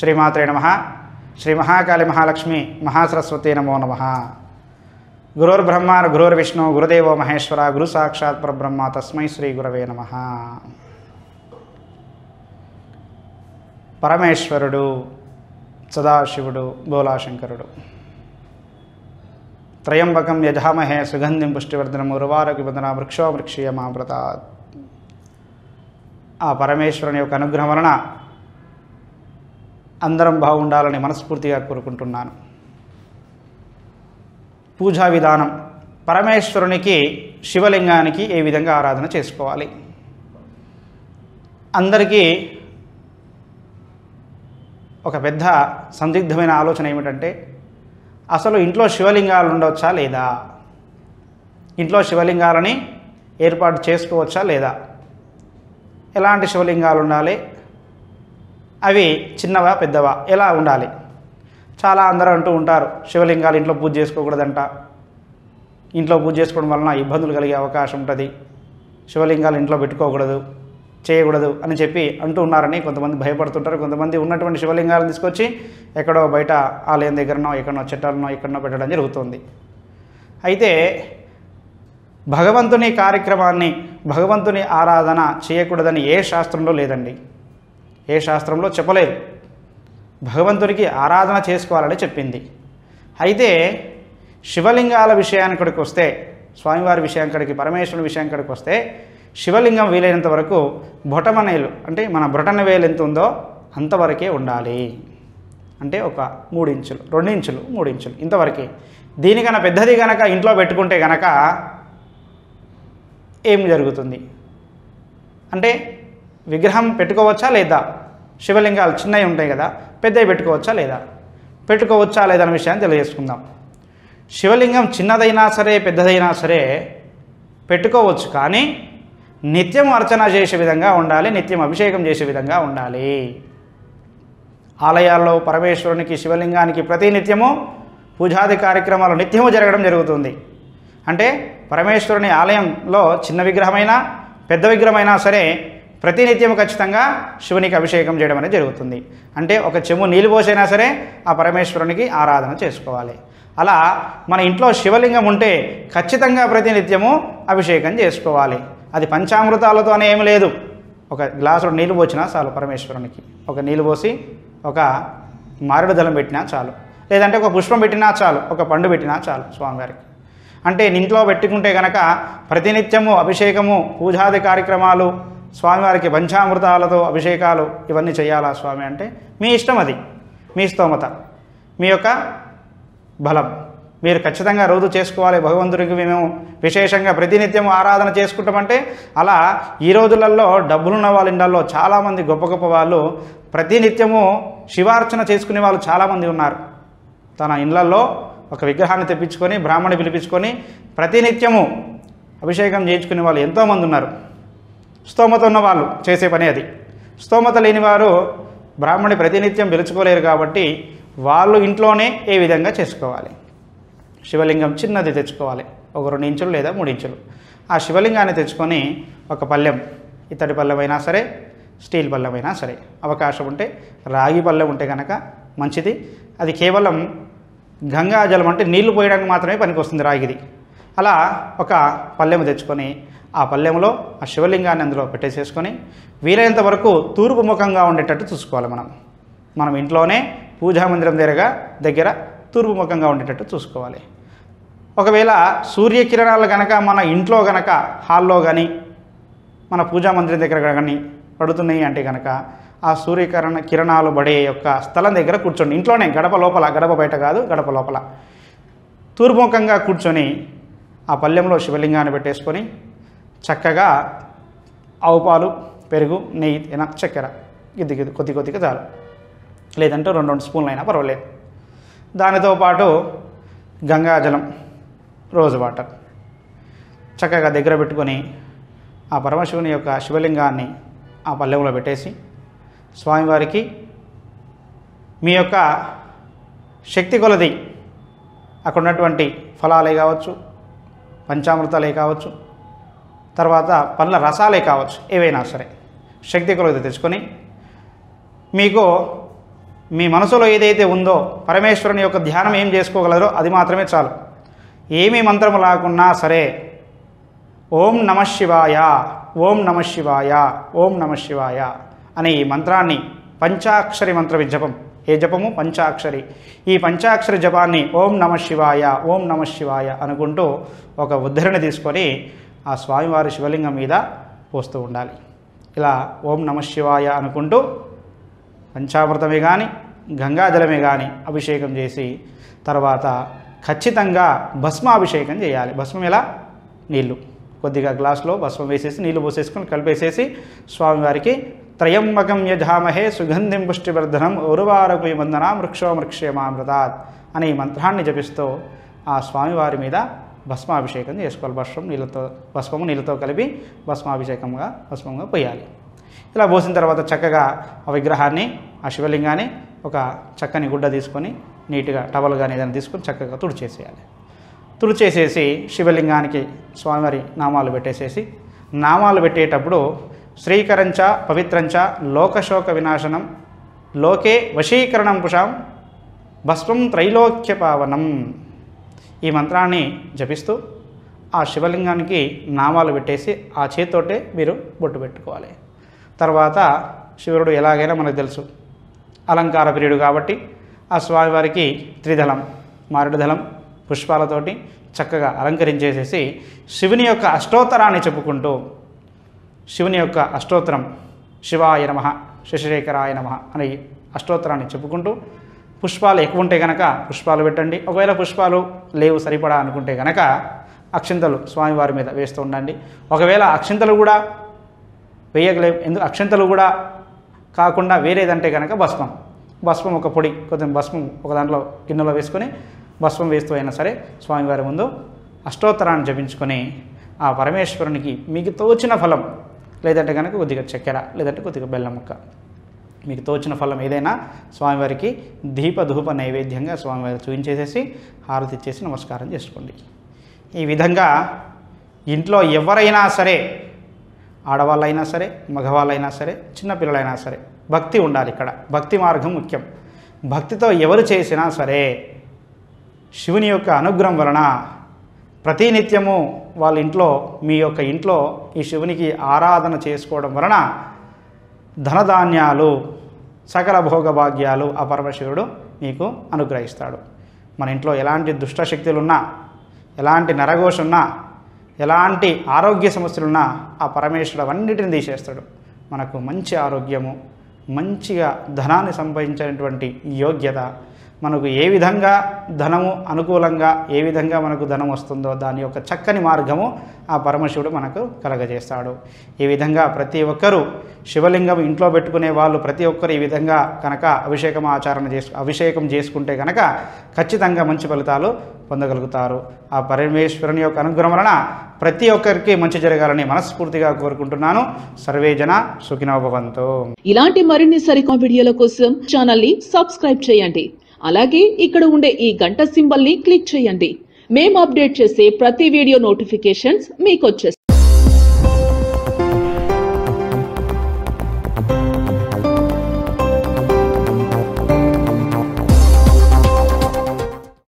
శ్రీమాత్రే నమ శ్రీ మహాకాళి మహాలక్ష్మి మహాసరస్వతి నమో నమ గురుర్బ్రహ్మ గురుర్విష్ణు గురుదేవో మహేశ్వర గురు సాక్షాత్ పరబ్రహ్మ తస్మై శ్రీ గురవే నమ పరమేశ్వరుడు సదాశివుడు బోలాశంకరుడు త్రయంబకం యజామహే సుగంధిం పుష్టివర్ధనం ఉర్వారకి బంధన వృక్షో వృక్షీయ మామృతాత్ ఆ పరమేశ్వరుని యొక్క అనుగ్రహం వలన అందరం బాగుండాలని మనస్ఫూర్తిగా కోరుకుంటున్నాను పూజా విధానం పరమేశ్వరునికి శివలింగానికి ఏ విధంగా ఆరాధన చేసుకోవాలి అందరికీ ఒక పెద్ద సందిగ్ధమైన ఆలోచన ఏమిటంటే అసలు ఇంట్లో శివలింగాలు ఉండవచ్చా లేదా ఇంట్లో శివలింగాలని ఏర్పాటు చేసుకోవచ్చా లేదా ఎలాంటి శివలింగాలు ఉండాలి అవి చిన్నవా పెద్దవా ఎలా ఉండాలి చాలా అందరూ అంటూ ఉంటారు శివలింగాలు ఇంట్లో పూజ చేసుకోకూడదంట ఇంట్లో పూజ చేసుకోవడం వలన ఇబ్బందులు కలిగే అవకాశం ఉంటుంది శివలింగాలు ఇంట్లో పెట్టుకోకూడదు చేయకూడదు అని చెప్పి అంటూ ఉన్నారని కొంతమంది భయపడుతుంటారు కొంతమంది ఉన్నటువంటి శివలింగాలను తీసుకొచ్చి ఎక్కడో బయట ఆలయం దగ్గరనో ఎక్కడనో చెట్టాలనో ఎక్కడనో పెట్టడం జరుగుతుంది అయితే భగవంతుని కార్యక్రమాన్ని భగవంతుని ఆరాధన చేయకూడదని ఏ శాస్త్రంలో లేదండి ఏ శాస్త్రంలో చెప్పలేదు భగవంతునికి ఆరాధన చేసుకోవాలని చెప్పింది అయితే శివలింగాల విషయానికడికి వస్తే స్వామివారి విషయానికడికి పరమేశ్వరుని విషయానికడికి వస్తే శివలింగం వీలైనంత వరకు బొటమనేలు అంటే మన బ్రొటన వేలు ఎంత ఉందో అంతవరకే ఉండాలి అంటే ఒక మూడు ఇంచులు రెండు ఇంచులు మూడు ఇంచులు ఇంతవరకే దీనికన్నా పెద్దది గనక ఇంట్లో పెట్టుకుంటే గనక ఏం జరుగుతుంది అంటే విగ్రహం పెట్టుకోవచ్చా లేదా శివలింగాలు చిన్నవి ఉంటాయి కదా పెద్దవి పెట్టుకోవచ్చా లేదా పెట్టుకోవచ్చా లేదా అనే విషయాన్ని తెలియజేసుకుందాం శివలింగం చిన్నదైనా సరే పెద్దదైనా సరే పెట్టుకోవచ్చు కానీ నిత్యం అర్చన చేసే విధంగా ఉండాలి నిత్యం అభిషేకం చేసే విధంగా ఉండాలి ఆలయాల్లో పరమేశ్వరునికి శివలింగానికి ప్రతి నిత్యము పూజాది కార్యక్రమాలు నిత్యము జరగడం జరుగుతుంది అంటే పరమేశ్వరుని ఆలయంలో చిన్న విగ్రహమైనా పెద్ద విగ్రహమైనా సరే ప్రతినిత్యం ఖచ్చితంగా శివునికి అభిషేకం చేయడం అనేది జరుగుతుంది అంటే ఒక చెము నీళ్ళు పోసైనా సరే ఆ పరమేశ్వరునికి ఆరాధన చేసుకోవాలి అలా మన ఇంట్లో శివలింగం ఉంటే ఖచ్చితంగా ప్రతినిత్యము అభిషేకం చేసుకోవాలి అది పంచామృతాలతోనే ఏమి లేదు ఒక గ్లాసులో నీళ్ళు పోసినా చాలు పరమేశ్వరునికి ఒక నీళ్ళు పోసి ఒక మారేడు దళం పెట్టినా చాలు లేదంటే ఒక పుష్పం పెట్టినా చాలు ఒక పండు పెట్టినా చాలు స్వామివారికి అంటే ఇంట్లో పెట్టుకుంటే గనక ప్రతినిత్యము అభిషేకము పూజాది కార్యక్రమాలు స్వామివారికి పంచామృతాలతో అభిషేకాలు ఇవన్నీ చేయాలా స్వామి అంటే మీ ఇష్టం అది మీ స్తోమత మీ యొక్క బలం మీరు ఖచ్చితంగా రోజు చేసుకోవాలి భగవంతుడికి మేము విశేషంగా ప్రతినిత్యం ఆరాధన చేసుకుంటామంటే అలా ఈ రోజులలో డబ్బులున్న వాళ్ళ ఇళ్ళల్లో చాలామంది గొప్ప గొప్ప వాళ్ళు ప్రతినిత్యము శివార్చన చేసుకునే వాళ్ళు చాలామంది ఉన్నారు తన ఇళ్లలో ఒక విగ్రహాన్ని తెప్పించుకొని బ్రాహ్మణి పిలిపించుకొని ప్రతినిత్యము అభిషేకం చేయించుకునే వాళ్ళు ఎంతోమంది ఉన్నారు స్తోమత ఉన్న వాళ్ళు చేసే పని అది స్తోమత లేని వారు బ్రాహ్మణి ప్రతినిత్యం పిలుచుకోలేరు కాబట్టి వాళ్ళు ఇంట్లోనే ఏ విధంగా చేసుకోవాలి శివలింగం చిన్నది తెచ్చుకోవాలి ఒక రెండు ఇంచులు లేదా మూడు ఇంచులు ఆ శివలింగాన్ని తెచ్చుకొని ఒక పళ్ళెం ఇత్తడి పళ్ళెం అయినా సరే స్టీల్ పళ్ళెం అయినా సరే అవకాశం ఉంటే రాగి పళ్ళెం ఉంటే కనుక మంచిది అది కేవలం గంగాజలం అంటే నీళ్లు పోయడానికి మాత్రమే పనికొస్తుంది రాగిది అలా ఒక పళ్ళెము తెచ్చుకొని ఆ పళ్ళెంలో ఆ శివలింగాన్ని అందులో పెట్టేసేసుకొని వీలైనంత వరకు తూర్పు ముఖంగా ఉండేటట్టు చూసుకోవాలి మనం మనం ఇంట్లోనే పూజా మందిరం దగ్గరగా దగ్గర తూర్పు ముఖంగా ఉండేటట్టు చూసుకోవాలి ఒకవేళ సూర్యకిరణాలు కనుక మన ఇంట్లో గనక హాల్లో కానీ మన పూజా మందిరం దగ్గర కానీ పడుతున్నాయి అంటే కనుక ఆ సూర్యకిరణ కిరణాలు పడే యొక్క స్థలం దగ్గర కూర్చోండి ఇంట్లోనే గడప లోపల గడప బయట కాదు గడప లోపల తూర్పుముఖంగా కూర్చొని ఆ పళ్ళెంలో శివలింగాన్ని పెట్టేసుకొని చక్కగా ఆవు పాలు పెరుగు నెయ్యి తిన చక్కెర గిద్ది గిద్ది కొద్ది కొద్దిగా చాలు లేదంటే రెండు రెండు స్పూన్లు అయినా పర్వాలేదు దానితో పాటు గంగాజలం రోజు వాటర్ చక్కగా దగ్గర పెట్టుకొని ఆ పరమశివుని యొక్క శివలింగాన్ని ఆ పల్లెంలో పెట్టేసి స్వామివారికి మీ యొక్క శక్తి కొలది అక్కడ ఉన్నటువంటి ఫలాలే కావచ్చు పంచామృతాలే కావచ్చు తర్వాత పండ్ల రసాలే కావచ్చు ఏవైనా సరే శక్తి కొలది తెచ్చుకొని మీకు మీ మనసులో ఏదైతే ఉందో పరమేశ్వరుని యొక్క ధ్యానం ఏం చేసుకోగలరో అది మాత్రమే చాలు ఏమీ మంత్రము లేకున్నా సరే ఓం నమ శివాయ ఓం నమ శివాయ ఓం నమ శివాయ అనే ఈ మంత్రాన్ని పంచాక్షరి మంత్ర విజపం ఏ జపము పంచాక్షరి ఈ పంచాక్షరి జపాన్ని ఓం నమ శివాయ ఓం నమ శివాయ అనుకుంటూ ఒక ఉద్ధరణ తీసుకొని ఆ స్వామివారి శివలింగం మీద పోస్తూ ఉండాలి ఇలా ఓం నమ శివాయ అనుకుంటూ పంచామృతమే కానీ గంగాజలమే కానీ అభిషేకం చేసి తర్వాత ఖచ్చితంగా భస్మాభిషేకం చేయాలి భస్మం ఎలా నీళ్ళు కొద్దిగా గ్లాసులో భస్మం వేసేసి నీళ్లు పోసేసుకొని కలిపేసేసి స్వామివారికి త్రయంబకం యజామహే సుగంధిం పుష్టివర్ధనం ఉరువారకు వందన వృక్షో వృక్షేమామృతాత్ అనే ఈ మంత్రాన్ని జపిస్తూ ఆ స్వామివారి మీద భస్మాభిషేకం చేసుకోవాలి భస్మం నీళ్ళతో భస్మము నీళ్ళతో కలిపి భస్మాభిషేకంగా భస్మంగా పోయాలి ఇలా పోసిన తర్వాత చక్కగా ఆ విగ్రహాన్ని ఆ శివలింగాన్ని ఒక చక్కని గుడ్డ తీసుకొని నీట్గా టవల్ కానీ ఏదైనా తీసుకొని చక్కగా తుడిచేసేయాలి తుడిచేసేసి శివలింగానికి స్వామివారి నామాలు పెట్టేసేసి నామాలు పెట్టేటప్పుడు శ్రీకరంచ పవిత్రంచ లోకశోక వినాశనం లోకే వశీకరణం పుషాం భస్మం త్రైలోక్య పావనం ఈ మంత్రాన్ని జపిస్తూ ఆ శివలింగానికి నామాలు పెట్టేసి ఆ చేతితోటే మీరు బొట్టు పెట్టుకోవాలి తర్వాత శివుడు ఎలాగైనా మనకు తెలుసు అలంకార ప్రియుడు కాబట్టి ఆ స్వామివారికి త్రిదళం మారేడు దళం పుష్పాలతోటి చక్కగా అలంకరించేసేసి శివుని యొక్క అష్టోత్తరాన్ని చెప్పుకుంటూ శివుని యొక్క అష్టోత్తరం శివాయ నమ శశిశేఖరాయ నమ అనే అష్టోత్తరాన్ని చెప్పుకుంటూ పుష్పాలు ఎక్కువ ఉంటే కనుక పుష్పాలు పెట్టండి ఒకవేళ పుష్పాలు లేవు సరిపడా అనుకుంటే కనుక అక్షింతలు స్వామివారి మీద వేస్తూ ఉండండి ఒకవేళ అక్షింతలు కూడా వేయగలేవు ఎందుకు అక్షంతలు కూడా కాకుండా వేరేదంటే కనుక భస్మం భస్మం ఒక పొడి కొంచెం భస్మం ఒక దాంట్లో గిన్నెలో వేసుకొని భస్మం వేస్తూ అయినా సరే స్వామివారి ముందు అష్టోత్తరాన్ని జపించుకొని ఆ పరమేశ్వరునికి మీకు తోచిన ఫలం లేదంటే కనుక కొద్దిగా చక్కెర లేదంటే కొద్దిగా బెల్లం ముక్క మీకు తోచిన ఫలం ఏదైనా స్వామివారికి దీప ధూప నైవేద్యంగా స్వామివారి చూపించేసేసి హారతి ఇచ్చేసి నమస్కారం చేసుకోండి ఈ విధంగా ఇంట్లో ఎవరైనా సరే ఆడవాళ్ళైనా సరే మగవాళ్ళైనా సరే చిన్నపిల్లలైనా సరే భక్తి ఉండాలి ఇక్కడ భక్తి మార్గం ముఖ్యం భక్తితో ఎవరు చేసినా సరే శివుని యొక్క అనుగ్రహం వలన ప్రతినిత్యము వాళ్ళ ఇంట్లో మీ యొక్క ఇంట్లో ఈ శివునికి ఆరాధన చేసుకోవడం వలన ధనధాన్యాలు సకల భోగభాగ్యాలు ఆ పరమశివుడు మీకు అనుగ్రహిస్తాడు మన ఇంట్లో ఎలాంటి దుష్టశక్తులున్నా ఎలాంటి నరఘోష ఉన్నా ఎలాంటి ఆరోగ్య సమస్యలున్నా ఆ పరమేశ్వరుడు అవన్నిటిని తీసేస్తాడు మనకు మంచి ఆరోగ్యము మంచిగా ధనాన్ని సంపాదించేటువంటి యోగ్యత మనకు ఏ విధంగా ధనము అనుకూలంగా ఏ విధంగా మనకు ధనం వస్తుందో దాని యొక్క చక్కని మార్గము ఆ పరమశివుడు మనకు కలగజేస్తాడు ఈ విధంగా ప్రతి ఒక్కరూ శివలింగం ఇంట్లో పెట్టుకునే వాళ్ళు ప్రతి ఒక్కరు ఈ విధంగా కనుక అభిషేకం ఆచరణ చేసు అభిషేకం చేసుకుంటే కనుక ఖచ్చితంగా మంచి ఫలితాలు పొందగలుగుతారు ఆ పరమేశ్వరుని యొక్క అనుగ్రహం వలన ప్రతి ఒక్కరికి మంచి జరగాలని మనస్ఫూర్తిగా కోరుకుంటున్నాను సర్వే జన సుఖినోభవంతో ఇలాంటి మరిన్ని సరికొత్త వీడియోల కోసం ఛానల్ ని సబ్స్క్రైబ్ చేయండి అలాగే ఇక్కడ ఉండే ఈ గంట సింబల్ ని క్లిక్ చేయండి మేము అప్డేట్ చేసే ప్రతి వీడియో నోటిఫికేషన్స్ మీకు వచ్చేస్తాయి